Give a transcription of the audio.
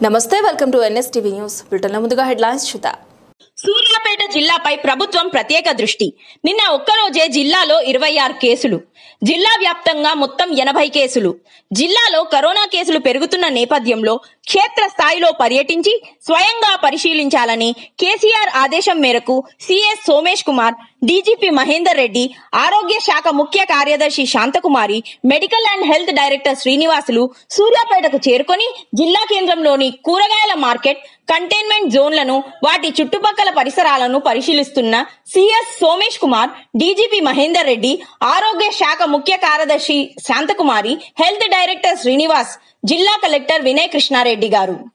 నమస్తే welcome to NSTV news బ్రిటన్లో ముందుగా హెడ్లైన్స్ చూద్దాం సూర్యాపేట జిల్లాపై ప్రభుత్వం ప్రత్యేక దృష్టి నిన్న ఒక్కరోజే జిల్లాలో ఇరవై ఆరు కేసులు జిల్లా వ్యాప్తంగా మొత్తం ఎనభై కేసులు జిల్లాలో కరోనా కేసులు పెరుగుతున్న నేపథ్యంలో క్షేత్ర స్థాయిలో పర్యటించి స్వయంగా పరిశీలించాలని కేసీఆర్ ఆదేశం మేరకు సిఎస్ సోమేష్ కుమార్ డీజీపీ మహేందర్ రెడ్డి ఆరోగ్య శాఖ ముఖ్య కార్యదర్శి Shanthakumari medical and health director Srinivasulu సూర్యాపేటకు చేరుకొని జిల్లా కేంద్రంలోని కూరగాయల మార్కెట్ కంటైన్మెంట్ జోన్లను వాటి చుట్టుపక్కల పరిసరాలను పరిశీలిస్తున్న సిఎస్ సోమేష్ కుమార్ డీజీపీ మహేందర్ రెడ్డి ఆరోగ్య శాఖ ముఖ్య కార్యదర్శి శాంతకుమారి హెల్త్ డైరెక్టర్ శ్రీనివాస్ జిల్లా కలెక్టర్ వినయ్ కృష్ణారెడ్డి గారు